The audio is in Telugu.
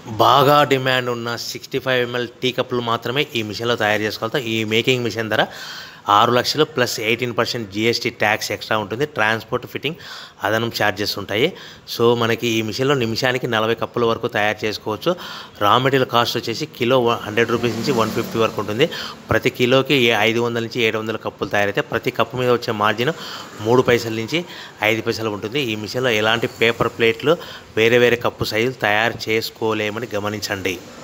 బాగా డిమాండ్ ఉన్న సిక్స్టీ ఫైవ్ ఎంఎల్ టీ కప్పులు మాత్రమే ఈ మిషన్లో తయారు చేసుకోగలుగుతాం ఈ మేకింగ్ మిషన్ ధర ఆరు లక్షలు plus eighteen percent GST tax extra ఉంటుంది ట్రాన్స్పోర్ట్ ఫిట్టింగ్ అదనం ఛార్జెస్ ఉంటాయి సో మనకి ఈ మిషన్లో నిమిషానికి నలభై కప్పుల వరకు తయారు చేసుకోవచ్చు రా మెటీరియల్ కాస్ట్ వచ్చేసి కిలో హండ్రెడ్ రూపీస్ నుంచి వన్ ఫిఫ్టీ వరకు ఉంటుంది ప్రతి కిలోకి ఏ ఐదు వందల నుంచి ఏడు వందల కప్పులు తయారైతే ప్రతి కప్పు మీద వచ్చే మార్జిన్ మూడు పైసల నుంచి ఐదు పైసలు ఉంటుంది ఈ మిషన్లో ఎలాంటి పేపర్ ప్లేట్లు వేరే వేరే కప్పు సైజులు తయారు చేసుకోలేమని గమనించండి